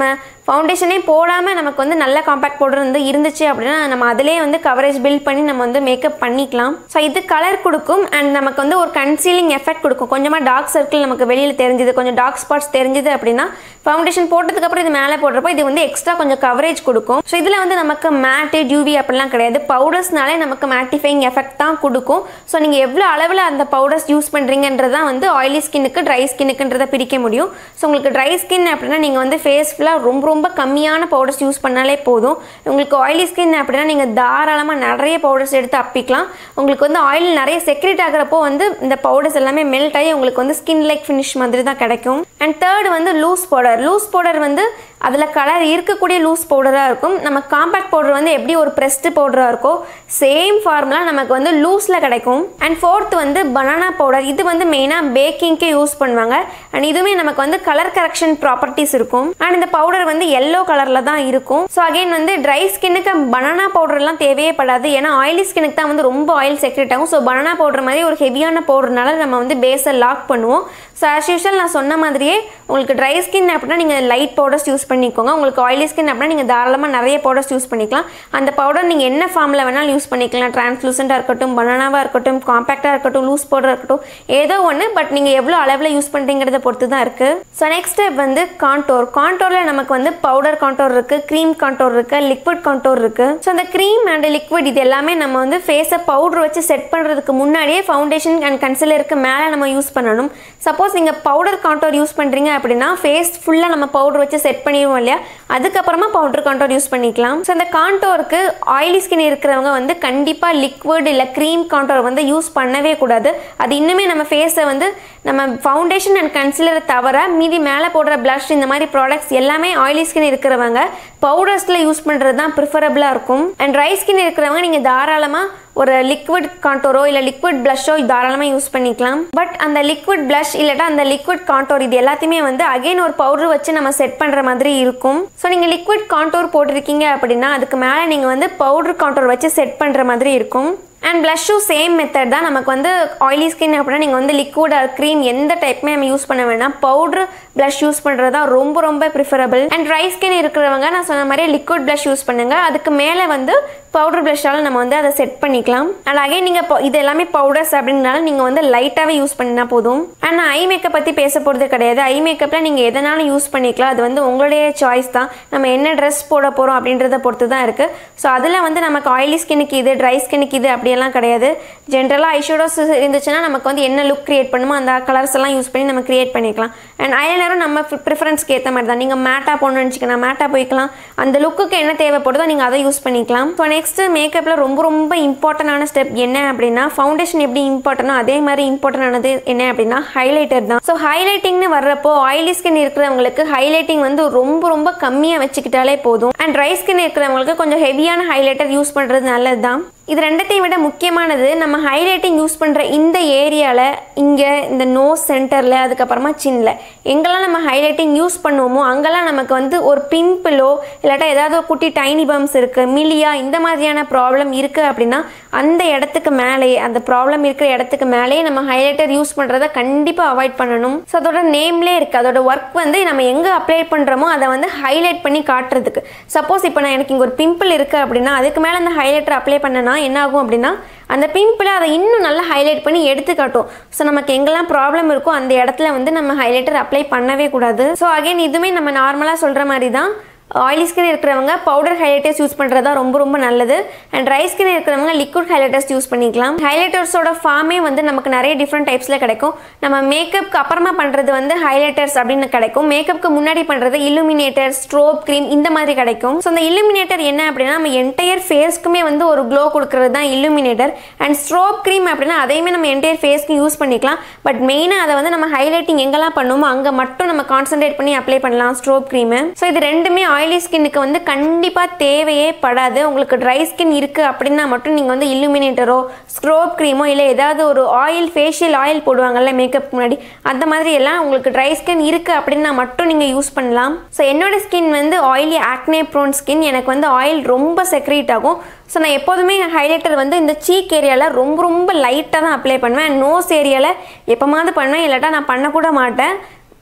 ஃபவுண்டேஷனே போடாமல் நமக்கு வந்து நல்ல காம்பேக்ட் பவுடர் வந்து இருந்துச்சு அப்படின்னா நம்ம அதிலே வந்து கவரேஜ் பில்ட் பண்ணி நம்ம வந்து மேக்கப் பண்ணிக்கலாம் ஸோ இது கலர் கொடுக்கும் அண்ட் நமக்கு வந்து ஒரு கன்சீலிங் எஃபெக்ட் கொடுக்கும் கொஞ்சமாக டார்க் சர்க்கிள் நமக்கு வெளியில் தெரிஞ்சுது கொஞ்சம் டார்க் ஸ்பாட்ஸ் தெரிஞ்சுது அப்படின்னா ஃபவுண்டேஷன் போட்டதுக்கப்புறம் இது மேலே போடுறப்போ இது வந்து எக்ஸ்ட்ரா கொஞ்சம் கவரேஜ் கொடுக்கும் ஸோ இதில் வந்து நமக்கு மேட்டு டியூவி அப்படிலாம் கிடையாது பவுடர்ஸ்னாலே நமக்கு மேட்டிஃபைங் எஃபெக்ட் தான் கொடுக்கும் ஸோ நீங்கள் எவ்வளோ அளவில் அந்த பவுடர்ஸ் யூஸ் பண்ணுறீங்கன்றதான் வந்து ஆயிலி ஸ்கின்னுக்கு ட்ரை ஸ்கின்னுக்குன்றதை பிரிக்க முடியும் ஸோ உங்களுக்கு ட்ரை ஸ்கின் அப்படின்னா நீங்கள் வந்து ஃபேஸ் ஃபுல்லாக ரொம்ப ரொம்ப கம்மியான பவுடர்ஸ் யூஸ் பண்ணாலே போதும் உங்களுக்கு ஆயிலி ஸ்கின் அப்படின்னா நீங்கள் தாராளமாக நிறைய பவுடர்ஸ் எடுத்து அப்பிக்கலாம் உங்களுக்கு வந்து ஆயில் நிறைய செக்ரேட் ஆகிறப்போ வந்து இந்த பவுடர்ஸ் எல்லாமே மெல்ட் ஆகி உங்களுக்கு வந்து ஸ்கின் லைக் ஃபினிஷ் மாதிரி தான் கிடைக்கும் அண்ட் தேர்ட் வந்து லூஸ் பவுடர் லூஸ் பவுடர் வந்து அதில் கலர் இருக்கக்கூடிய லூஸ் பவுடராக இருக்கும் நம்ம காம்பேக்ட் பவுடர் வந்து எப்படி ஒரு ப்ரெஸ்டு பவுடராக இருக்கோ சேம் ஃபார்முலா நமக்கு வந்து லூஸில் கிடைக்கும் அண்ட் ஃபோர்த் வந்து பனானா பவுடர் இது வந்து மெயினாக பேக்கிங்க்கு யூஸ் பண்ணுவாங்க அண்ட் இதுவுமே நமக்கு வந்து கலர் கரெக்ஷன் ப்ராப்பர்ட்டிஸ் இருக்கும் அண்ட் இந்த பவுடர் வந்து எல்லோ கலரில் தான் இருக்கும் ஸோ அகைன் வந்து ட்ரை ஸ்கின்னுக்கு பனானா பவுடர்லாம் தேவையே படாது ஏன்னா ஆயிலி ஸ்கின்னுக்கு தான் வந்து ரொம்ப ஆயில் செக்ரேட் ஆகும் ஸோ பனானா பவுடர் மாதிரி ஒரு ஹெவியான பவுடர்னால நம்ம வந்து பேஸை லாக் பண்ணுவோம் ஸோ ஆஸ் யூஷுவல் நான் சொன்ன மாதிரியே உங்களுக்கு ட்ரை ஸ்கின் அப்படின்னா நீங்கள் லைட் பவுடர்ஸ் யூஸ் பண்ணிக்கோங்க உங்களுக்கு ஆயிலி ஸ்கின் அப்படின்னா நீங்கள் தாராளமாக நிறைய பவுடர்ஸ் யூஸ் பண்ணிக்கலாம் அந்த பவுடர் நீங்கள் என்ன ஃபார்மில் வேணாலும் யூஸ் பண்ணிக்கலாம் டிரான்ஸ்லூசண்ட்டாக இருக்கட்டும் பனானாவாக இருக்கட்டும் காம்பேக்டாக இருக்கட்டும் லூஸ் பவுடர் இருக்கட்டும் ஏதோ ஒன்று பட் நீங்கள் எவ்வளோ அளவில் யூஸ் பண்ணுறீங்கிறத பொறுத்து தான் இருக்குது ஸோ நெக்ஸ்ட் ஸ்டெப் வந்து கான்டோர் கான்டோரில் நமக்கு வந்து பவுடர் கான்டோர் இருக்குது க்ரீம் கான்டோர் இருக்குது லிக்விட் கான்டோர் இருக்குது ஸோ அந்த க்ரீம் அண்ட் லிக்விட் இது எல்லாமே நம்ம வந்து ஃபேஸை பவுடர் வச்சு செட் பண்ணுறதுக்கு முன்னாடியே ஃபவுண்டேஷன் அண்ட் கன்சிலருக்கு மேலே நம்ம யூஸ் பண்ணணும் சப்போஸ் நீங்கள் பவுடர் கான்டோர் யூஸ் பண்ணுறீங்க அப்படின்னா ஃபேஸ் ஃபுல்லாக நம்ம பவுடர் வச்சு செட் பண்ணிடுவோம் இல்லையா அதுக்கப்புறமா பவுடர் கான்டோர் யூஸ் பண்ணிக்கலாம் ஸோ அந்த கான்டோருக்கு ஆயிலி ஸ்கின் இருக்கிறவங்க வந்து கண்டிப்பாக லிக்விட் இல்லை க்ரீம் கான்டோர் வந்து யூஸ் பண்ணவே கூடாது அது இன்னுமே நம்ம ஃபேஸை வந்து நம்ம ஃபவுண்டேஷன் அண்ட் கன்சிலரை தவிர மீதி மேலே போடுற ப்ளஷ் இந்த மாதிரி ப்ராடக்ட்ஸ் எல்லாமே ஆயிலி ஸ்கின் இருக்கிறவங்க பவுடர்ஸில் யூஸ் பண்ணுறது தான் ப்ரிஃபரபிளாக இருக்கும் அண்ட் ட்ரை ஸ்கின் இருக்கிறவங்க நீங்கள் தாராளமாக ஒரு லிக்விட் கான்டோரோ இல்லை லிக்விட் ப்ளஷோ தாராளமாக யூஸ் பண்ணிக்கலாம் பட் அந்த லிக்விட் ப்ளஷ் இல்லாட்டா அந்த லிக்விட் கான்டோர் இது எல்லாத்தையுமே வந்து அகைன் ஒரு பவுடர் வச்சு நம்ம செட் பண்ணுற மாதிரி இருக்கும் ஸோ நீங்கள் லிக்விட் கான்டோர் போட்டிருக்கீங்க அப்படின்னா அதுக்கு மேலே நீங்கள் வந்து பவுடர் கான்டோர் வச்சு செட் பண்ணுற மாதிரி இருக்கும் அண்ட் ப்ளஷ்ஷும் சேம் மெத்தட் தான் நமக்கு வந்து ஆயிலி ஸ்கின் அப்படின்னா நீங்கள் வந்து லிக்விட் ஆர் க்ரீம் எந்த டைப்புமே நம்ம யூஸ் பண்ண வேண்டாம் பவுட்ரு ப்ளஷ் யூஸ் பண்ணுறது தான் ரொம்ப ரொம்ப ப்ரிஃபரபிள் அண்ட் ட்ரை ஸ்கின் இருக்கிறவங்க நான் சொன்ன மாதிரி லிக்விட் ப்ளஷ் யூஸ் பண்ணுங்கள் அதுக்கு மேலே வந்து பவுடர் ப்ளஷ்ஷால் நம்ம வந்து அதை செட் பண்ணிக்கலாம் அண்ட் அகைன் நீங்கள் இது எல்லாமே பவுடர்ஸ் அப்படின்னால நீங்கள் வந்து லைட்டாகவே யூஸ் பண்ணினா போதும் அண்ட் நான் ஐ மேக்கப் பற்றி பேச போகிறது கிடையாது ஐ மேக்கப்பில் நீங்கள் எதனாலும் யூஸ் பண்ணிக்கலாம் அது வந்து உங்களுடைய சாய்ஸ் தான் நம்ம என்ன ட்ரெஸ் போட போகிறோம் அப்படின்றத பொறுத்து தான் இருக்குது ஸோ அதில் வந்து நமக்கு ஆயிலி ஸ்கின்னுக்கு இது ட்ரை ஸ்கின்னுக்கு இது அப்படியெல்லாம் கிடையாது ஜென்ரலாக ஐஷோடோஸ் இருந்துச்சுன்னா நமக்கு வந்து என்ன லுக் க்ரியேட் பண்ணுமோ அந்த கலர்ஸ் எல்லாம் யூஸ் பண்ணி நம்ம க்ரியேட் பண்ணிக்கலாம் அண்ட் ஐலைனரும் நம்ம ப்ரிஃபரன்ஸ்க்கு ஏற்ற மாதிரி தான் நீங்கள் மேட்டாக போகணும்னு நினச்சிக்கலாம் மேட்டாக போய்க்கலாம் அந்த லுக்குக்கு என்ன தேவைப்படுதோ நீங்கள் அதை யூஸ் பண்ணிக்கலாம் ஸோ நெக்ஸ்ட்டு மேக்கப்பில் ரொம்ப ரொம்ப இம்பார்ட்டண்டான ஸ்டெப் என்ன அப்படின்னா ஃபவுண்டேஷன் எப்படி இம்பார்ட்டனோ அதே மாதிரி இம்பார்ட்டன்டானது என்ன அப்படின்னா ஹைலைட்டர் தான் ஸோ ஹைலைட்டிங்னு வர்றப்போ ஆயிலி ஸ்கின் இருக்கிறவங்களுக்கு ஹைலைட்டிங் வந்து ரொம்ப ரொம்ப கம்மியாக வச்சுக்கிட்டாலே போதும் அண்ட் ட்ரை ஸ்கின் இருக்கிறவங்களுக்கு கொஞ்சம் ஹெவியான ஹைலைட்டர் யூஸ் பண்ணுறது நல்லது தான் இது ரெண்டத்தையும் விட முக்கியமானது நம்ம ஹைலைட்டிங் யூஸ் பண்ணுற இந்த ஏரியாவில் இங்கே இந்த நோஸ் சென்டரில் அதுக்கப்புறமா சின்னில் எங்கெல்லாம் நம்ம ஹைலைட்டிங் யூஸ் பண்ணுவோமோ அங்கெல்லாம் நமக்கு வந்து ஒரு பிம்பிளோ இல்லாட்டா ஏதாவது ஒரு குட்டி டைனி பம்ப்ஸ் இருக்குது மில்லியா இந்த மாதிரியான ப்ராப்ளம் இருக்குது அப்படின்னா அந்த இடத்துக்கு மேலேயே அந்த ப்ராப்ளம் இருக்கிற இடத்துக்கு மேலேயே நம்ம ஹைலைட்டர் யூஸ் பண்ணுறதை கண்டிப்பாக அவாய்ட் பண்ணணும் ஸோ அதோட நேம்லேயே இருக்குது அதோட ஒர்க் வந்து நம்ம எங்கே அப்ளை பண்ணுறோமோ அதை வந்து ஹைலைட் பண்ணி காட்டுறதுக்கு சப்போஸ் இப்போ நான் எனக்கு இங்கே ஒரு பிம்பிள் இருக்குது அப்படின்னா அதுக்கு மேலே அந்த ஹைலைட்டர் அப்ளை பண்ணனா என்ன ஆகும் அப்படின்னா அந்த பிம்பிளை அதை இன்னும் நல்லா ஹைலைட் பண்ணி எடுத்து காட்டும் ஸோ நமக்கு எங்கெல்லாம் ப்ராப்ளம் இருக்கோ அந்த இடத்துல வந்து நம்ம ஹைலைட்டர் அப்ளை பண்ணவே கூடாது ஸோ அகைன் இதுவுமே நம்ம நார்மலாக சொல்கிற மாதிரி தான் ஆயிலி ஸ்கின் இருக்கிறவங்க பவுடர் ஹைலைட்டர்ஸ் யூஸ் பண்ணுறது தான் ரொம்ப ரொம்ப நல்லது அண்ட் ட்ரை ஸ்கின் இருக்கிறவங்க லிக்விட் ஹைலைட்டர்ஸ் யூஸ் பண்ணிக்கலாம் ஹைலைட்டர்ஸோட ஃபார்மே வந்து நமக்கு நிறைய டிஃப்ரெண்ட் டைப்ஸில் கிடைக்கும் நம்ம மேக்கப்க்கு அப்புறமா பண்ணுறது வந்து ஹைலைட்டர்ஸ் அப்படின்னு கிடைக்கும் மேக்கப்க்கு முன்னாடி பண்ணுறது இல்லுமினேட்டர் ஸ்ட்ரோப் க்ரீம் இந்த மாதிரி கிடைக்கும் ஸோ அந்த இல்லுமினேட்டர் என்ன அப்படின்னா நம்ம என்டையர் ஃபேஸ்க்குமே வந்து ஒரு க்ளோ கொடுக்கறது தான் இல்லுமினேட்டர் அண்ட் ஸ்ட்ரோப் க்ரீம் அப்படின்னா அதையுமே நம்ம என்டையர் ஃபேஸ்க்கு யூஸ் பண்ணிக்கலாம் பட் மெயினாக அதை வந்து நம்ம ஹைலைட்டிங் எங்கெல்லாம் பண்ணுமோ அங்கே மட்டும் நம்ம கான்சென்ட்ரேட் பண்ணி அப்ளை பண்ணலாம் ஸ்ட்ரோப் க்ரீமு ஸோ இது ரெண்டுமே ஆயிலி ஸ்கின்னுக்கு வந்து கண்டிப்பாக தேவையே படாது உங்களுக்கு ட்ரை ஸ்கின் இருக்குது அப்படின்னா மட்டும் நீங்கள் வந்து இல்லுமினேட்டரோ ஸ்க்ரோப் க்ரீமோ இல்லை ஏதாவது ஒரு ஆயில் ஃபேஷியல் ஆயில் போடுவாங்கல்ல மேக்கப் முன்னாடி அந்த மாதிரி எல்லாம் உங்களுக்கு ட்ரை ஸ்கின் இருக்குது அப்படின்னா மட்டும் நீங்கள் யூஸ் பண்ணலாம் ஸோ என்னோட ஸ்கின் வந்து ஆயிலி ஆக்னே ப்ரோன் ஸ்கின் எனக்கு வந்து ஆயில் ரொம்ப செக்ரேட் ஆகும் ஸோ நான் எப்போதுமே ஹைலைட்டர் வந்து இந்த சீக் ஏரியாவில் ரொம்ப ரொம்ப லைட்டாக தான் அப்ளை பண்ணுவேன் நோஸ் ஏரியாவில் எப்போமாவது பண்ணுவேன் இல்லாட்டா நான் பண்ணக்கூட மாட்டேன்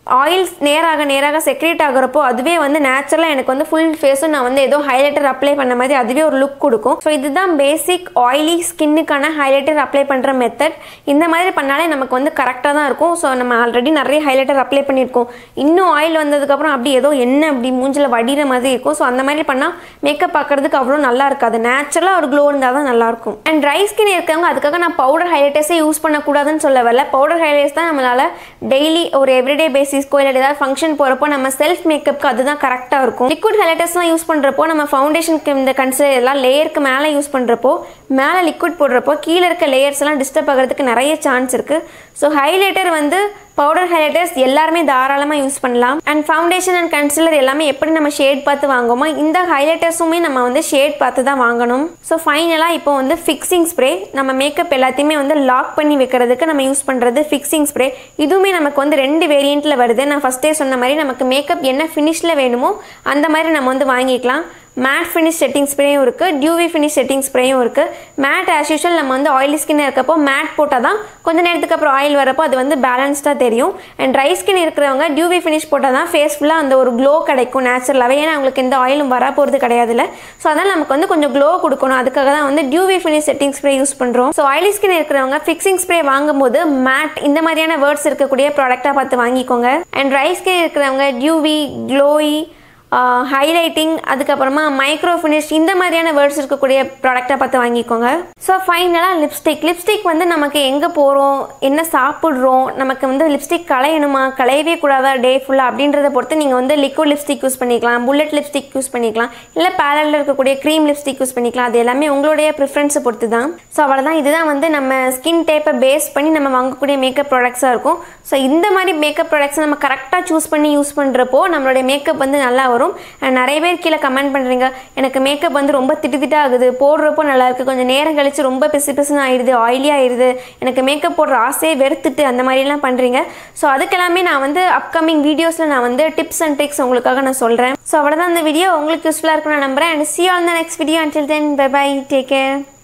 ஆயில் நேராக நேராக செக்ரேட் ஆகுறப்போ அதுவே வந்து நேச்சுரலாக எனக்கு வந்து ஃபுல் ஃபேஸும் நான் வந்து ஏதோ ஹைலைட்டர் அப்ளை பண்ண மாதிரி அதுவே ஒரு லுக் கொடுக்கும் ஸோ இதுதான் பேசிக் ஆயிலி ஸ்கின்னுக்கான ஹைலைட்டர் அப்ளை பண்ணுற மெத்தட் இந்த மாதிரி பண்ணாலே நமக்கு வந்து கரெக்டாக தான் இருக்கும் ஸோ நம்ம ஆல்ரெடி நிறைய ஹைலைட்டர் அப்ளை பண்ணியிருக்கோம் இன்னும் ஆயில் வந்ததுக்கப்புறம் அப்படி ஏதோ என்ன அப்படி மூஞ்சில் வடிகிற மாதிரி இருக்கும் ஸோ அந்த மாதிரி பண்ணால் மேக்கப் பார்க்கறதுக்கு அவ்வளோ நல்லா இருக்காது நேச்சுரலாக ஒரு க்ளோ இருந்தால் தான் நல்லாயிருக்கும் அண்ட் ட்ரை ஸ்கின் இருக்கவங்க அதுக்காக நான் பவுடர் ஹைலைட்டர்ஸே யூஸ் பண்ணக்கூடாதுன்னு சொல்ல வரல பவுடர் ஹைலைட்ஸ் தான் நம்மளால் டெய்லி ஒரு எவ்ரிடே பேசிஸ்க்கோ இல்லை ஏதாவது ஃபங்க்ஷன் போகிறப்போ நம்ம செல்ஃப் மேக்கப்புக்கு அதுதான் கரெக்டாக இருக்கும் லிக்விட் ஹைலைட்டர்ஸ்லாம் யூஸ் பண்ணுறப்போ நம்ம ஃபவுண்டேஷனுக்கு இந்த கன்சிலர் எல்லாம் லேயருக்கு மேலே யூஸ் பண்ணுறப்போ மேலே லிக்விட் போடுறப்போ கீழே இருக்க லேயர்ஸ் எல்லாம் டிஸ்டர்ப் ஆகிறதுக்கு நிறைய சான்ஸ் இருக்குது ஸோ ஹைலைட்டர் வந்து பவுடர் ஹைலைட்டர்ஸ் எல்லாருமே தாராளமாக யூஸ் பண்ணலாம் அண்ட் ஃபவுண்டேஷன் அண்ட் கன்சிலர் எல்லாமே எப்படி நம்ம ஷேட் பார்த்து வாங்குவோமோ இந்த ஹைலைட்டர்ஸுமே நம்ம வந்து ஷேட் பார்த்து தான் வாங்கணும் ஸோ ஃபைனலாக இப்போ வந்து ஃபிக்ஸிங் ஸ்ப்ரே நம்ம மேக்கப் எல்லாத்தையுமே வந்து லாக் பண்ணி வைக்கிறதுக்கு நம்ம யூஸ் பண்ணுறது ஃபிக்ஸிங் ஸ்ப்ரே இதுவுமே நமக்கு வந்து ரெண்டு வேரியண்ட்டில் வருது நான் ஃபஸ்ட்டே சொன்ன மாதிரி நமக்கு மேக்கப் என்ன ஃபினிஷில் வேணுமோ அந்த மாதிரி நம்ம வந்து வாங்கிக்கலாம் மேட் ஃபினிஷ் செட்டிங் ஸ்ப்ரேயும் இருக்குது டியூவி ஃபினிஷ் செட்டிங் ஸ்ப்ரேயும் இருக்குது மேட் ஆஸ் யூஷுவல் நம்ம வந்து ஆயிலி ஸ்கின் இருக்கப்போ மேட் போட்டால் தான் கொஞ்ச நேரத்துக்கு அப்புறம் ஆயில் வரப்போ அது வந்து பேலன்ஸ்டாக தெரியும் அண்ட் ட்ரை ஸ்கின் இருக்கிறவங்க டியூவி ஃபினிஷ் போட்டால் தான் ஃபேஸ் ஃபுல்லாக அந்த ஒரு க்ளோ கிடைக்கும் நேச்சுரலாகவே ஏன்னா அவங்களுக்கு எந்த ஆயிலும் வர போகிறது கிடையாதுல்ல ஸோ அதனால் நமக்கு வந்து கொஞ்சம் க்ளோ கொடுக்கணும் அதுக்காக தான் வந்து dewy finish setting spray use பண்ணுறோம் ஸோ ஆயிலி ஸ்கின் இருக்கிறவங்க ஃபிக்ஸிங் ஸ்ப்ரே வாங்கும்போது மேட் இந்த மாதிரியான வேர்ட்ஸ் இருக்கக்கூடிய ப்ராடக்டாக பார்த்து வாங்கிக்கோங்க அண்ட் ட்ரை ஸ்கின் இருக்கிறவங்க டியூவி க்ளோயி ஹைலைட்டிங் அதுக்கப்புறமா மைக்ரோ ஃபினிஷ் இந்த மாதிரியான வேர்ட்ஸ் இருக்கக்கூடிய ப்ராடக்டாக பார்த்து வாங்கிக்கோங்க ஸோ ஃபைனலாக லிப்ஸ்டிக் லிப்ஸ்டிக் வந்து நமக்கு எங்கே போகிறோம் என்ன சாப்பிட்றோம் நமக்கு வந்து லிப்ஸ்டிக் களையணுமா களையவே கூடாதா டே ஃபுல்லாக அப்படின்றத பொறுத்து நீங்கள் வந்து லிக்விட் லிப்ஸ்டிக் யூஸ் பண்ணிக்கலாம் புல்லட் லிப்ஸ்டிக் யூஸ் பண்ணிக்கலாம் இல்லை பேலரில் இருக்கக்கூடிய க்ரீம் லிப்ஸ்டிக் யூஸ் பண்ணிக்கலாம் அது எல்லாமே உங்களுடைய ப்ரிஃபரன்ஸை பொறுத்து தான் ஸோ அவ்வளோதான் இதுதான் வந்து நம்ம ஸ்கின் டைப்பை பேஸ் பண்ணி நம்ம வாங்கக்கூடிய மேக்கப் ப்ராடக்ட்ஸாக இருக்கும் ஸோ இந்த மாதிரி மேக்கப் ப்ராடக்ட்ஸ் நம்ம கரெக்டாக சூஸ் பண்ணி யூஸ் பண்ணுறப்போ நம்மளுடைய மேக்கப் வந்து நல்லா வரும் அண்ட் நிறைய பேர் கீழே கமெண்ட் பண்ணுறீங்க எனக்கு மேக்கப் வந்து ரொம்ப திட்டு திட்டா ஆகுது போடுறப்போ நல்லா இருக்குது கொஞ்சம் நேரம் கழிச்சு ரொம்ப பிசு பிசுன்னு ஆயிடுது ஆயிலி ஆயிடுது எனக்கு மேக்கப் போடுற ஆசையே வெறுத்துட்டு அந்த மாதிரிலாம் பண்ணுறீங்க ஸோ அதுக்கெல்லாமே நான் வந்து அப்கமிங் வீடியோஸில் நான் வந்து டிப்ஸ் அண்ட் ட்ரிக்ஸ் உங்களுக்காக நான் சொல்கிறேன் ஸோ அவ்வளோதான் இந்த வீடியோ உங்களுக்கு யூஸ்ஃபுல்லாக இருக்கும் நான் நம்புறேன் and see all the next video until then bye bye take care